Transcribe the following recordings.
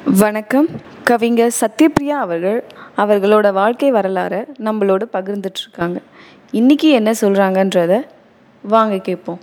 வணக்கம் கவிஞர் சத்யபிரியா அவர்கள் அவர்களோட வாழ்க்கை வரலாறை நம்மளோட பகிர்ந்துட்டு இருக்காங்க இன்னைக்கு என்ன சொல்றாங்கன்றத வாங்க கேட்போம்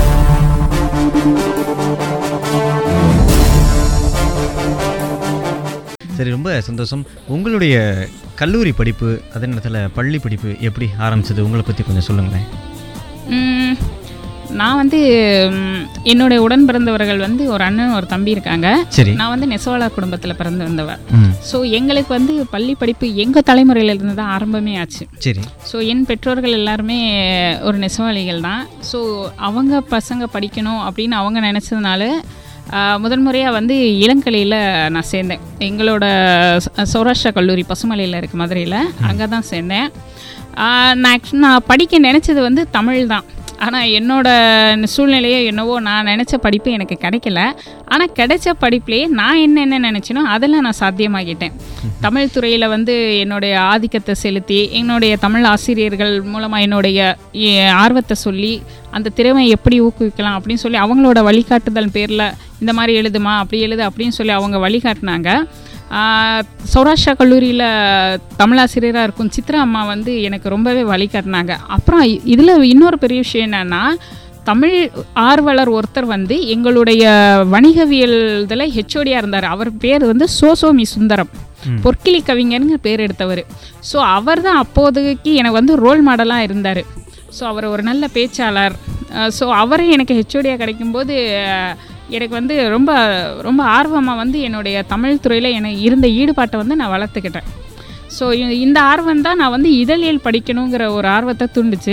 சரி ரொம்ப சந்தோஷம் உங்களுடைய கல்லூரி படிப்பு அதே நேரத்தில் பள்ளி படிப்பு எப்படி ஆரம்பிச்சது உங்களை பற்றி கொஞ்சம் சொல்லுங்களேன் ம், நான் வந்து ம், என்னுடைய உடன் பிறந்தவர்கள் வந்து ஒரு அண்ணன் ஒரு தம்பி இருக்காங்க சரி நான் வந்து நெசவாளா குடும்பத்தில் பிறந்து வந்தவ ம் ஸோ எங்களுக்கு வந்து பள்ளி படிப்பு எங்கள் தலைமுறையிலேருந்து தான் ஆரம்பமே ஆச்சு சரி ஸோ என் பெற்றோர்கள் எல்லாருமே ஒரு நெசவாளிகள் தான் ஸோ அவங்க பசங்க படிக்கணும் அப்படின்னு அவங்க நினச்சதுனால முதல் முறையாக வந்து இளங்கலையில் நான் சேர்ந்தேன் எங்களோட ச- சௌராஷ்டிரா கல்லூரி பசுமலையில் இருக்க மதுரையில் அங்கே தான் சேர்ந்தேன் ஆஹ் நான் ஆக்சுவலி நான் படிக்க நினச்சது வந்து தமிழ் தான் ஆனால் என்னோட சூழ்நிலையோ என்னவோ நான் நினச்ச படிப்பு எனக்கு கிடைக்கல ஆனால் கிடைச்ச படிப்புலேயே நான் என்ன என்ன நினச்சினோ அதெல்லாம் நான் சாத்தியமாக்கிட்டேன் தமிழ் துறையில் வந்து என்னுடைய ஆதிக்கத்தை செலுத்தி என்னுடைய தமிழ் ஆசிரியர்கள் மூலமாக என்னுடைய எ- ஆர்வத்தை சொல்லி அந்த திறமை எப்படி ஊக்குவிக்கலாம் அப்படின்னு சொல்லி அவங்களோட வழிகாட்டுதல் பேரில் இந்த மாதிரி எழுதுமா அப்படி எழுது அப்படின்னு சொல்லி அவங்க வழிகாட்டினாங்க ஆஹ் சௌராஷ்டிரா கல்லூரியில் தமிழாசிரியராக இருக்கும் சித்ரா அம்மா வந்து எனக்கு ரொம்பவே வழிகாட்டினாங்க அப்புறம் இதில் இன்னொரு பெரிய விஷயம் என்னென்னா தமிழ் ஆர்வலர் ஒருத்தர் வந்து எங்களுடைய வணிகவியல் இதில் ஹெச்ஓடியாக இருந்தார் அவர் பேர் வந்து சோசோமி சுந்தரம் பொற்கிளி கவிஞருங்க பேர் எடுத்தவர் ஸோ அவர் தான் அப்போதைக்கு எனக்கு வந்து ரோல் மாடலாக இருந்தார் ஸோ அவர் ஒரு நல்ல பேச்சாளர் ஸோ அவரே எனக்கு ஹெச்ஓடியாக கிடைக்கும்போது அஹ், எனக்கு வந்து ரொம்ப ரொம்ப ஆர்வமாக வந்து என்னுடைய தமிழ் துறையில் எனக்கு இருந்த ஈடுபாட்டை வந்து நான் வளர்த்துக்கிட்டேன் ஸோ இந்த ஆர்வம் தான் நான் வந்து இதழியல் படிக்கணுங்கிற ஒரு ஆர்வத்தை தூண்டுச்சு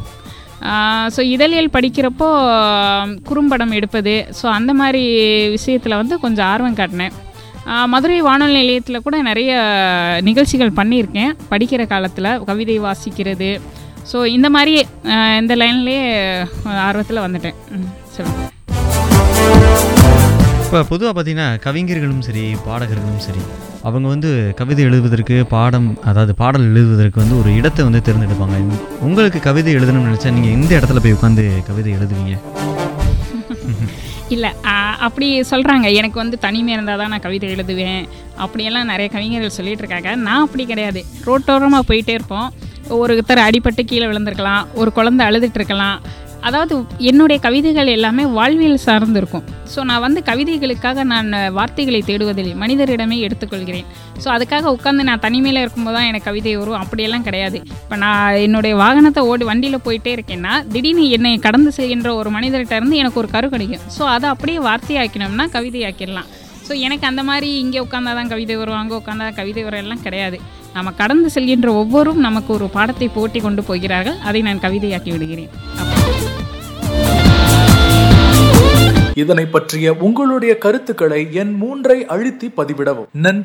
ஸோ இதழியல் படிக்கிறப்போ ஆஹ், குறும்படம் எடுப்பது ஸோ அந்த மாதிரி விஷயத்தில் வந்து கொஞ்சம் ஆர்வம் காட்டினேன் ஆஹ், மதுரை வானொலி நிலையத்தில் கூட நிறைய நிகழ்ச்சிகள் பண்ணியிருக்கேன் படிக்கிற காலத்தில் கவிதை வாசிக்கிறது ஸோ இந்த மாதிரி ஆஹ், இந்த லைன்லேயே ஆர்வத்தில் வந்துட்டேன் ம், சொல்லுங்கள் இப்போ பொதுவாக பார்த்தீங்கன்னா கவிஞர்களும் சரி பாடகர்களும் சரி அவங்க வந்து கவிதை எழுதுவதற்கு பாடம் அதாவது பாடல் எழுதுவதற்கு வந்து ஒரு இடத்தை வந்து தேர்ந்தெடுப்பாங்க உங்களுக்கு கவிதை எழுதணும்னு நினச்சா நீங்கள் எந்த இடத்துல போய் உட்காந்து கவிதை எழுதுவீங்க இல்லை அப்படி சொல்கிறாங்க எனக்கு வந்து தனிமை இருந்தால் தான் நான் கவிதை எழுதுவேன் அப்படியெல்லாம் நிறைய கவிஞர்கள் சொல்லிட்டு இருக்காங்க நான் அப்படி கிடையாது ரோட்டோரமாக போயிட்டே இருப்போம் ஒருத்தர் அடிபட்டு கீழே விழுந்திருக்கலாம் ஒரு குழந்தை அழுதுட்டு இருக்கலாம் அதாவது என்னுடைய கவிதைகள் எல்லாமே வாழ்வியல் சார்ந்து இருக்கும் ஸோ நான் வந்து கவிதைகளுக்காக நான் வார்த்தைகளை தேடுவதில்லை மனிதரிடமே எடுத்துக்கொள்கிறேன் ஸோ அதுக்காக உட்காந்து நான் தனிமையில் இருக்கும்போது தான் எனக்கு கவிதை வரும் அப்படியெல்லாம் கிடையாது இப்போ நான் என்னுடைய வாகனத்தை ஓடி வண்டியில் போயிட்டே இருக்கேன்னா திடீர்னு என்னை கடந்து செல்கின்ற ஒரு மனிதர்கிட்ட இருந்து எனக்கு ஒரு கரு கிடைக்கும் ஸோ அதை அப்படியே வார்த்தையாக்கினோம்னா கவிதையாக்கிடலாம் ஸோ எனக்கு அந்த மாதிரி இங்கே உட்காந்தா தான் கவிதை வரும் அங்கே உட்காந்தா தான் கவிதை வரும் எல்லாம் கிடையாது நம்ம கடந்து செல்கின்ற ஒவ்வொரும் நமக்கு ஒரு பாடத்தை போட்டி கொண்டு போகிறார்கள் அதை நான் கவிதையாக்கி விடுகிறேன் இதனை பற்றிய உங்களுடைய கருத்துக்களை என் மூன்றை அழுத்தி பதிவிடவும் நன்றி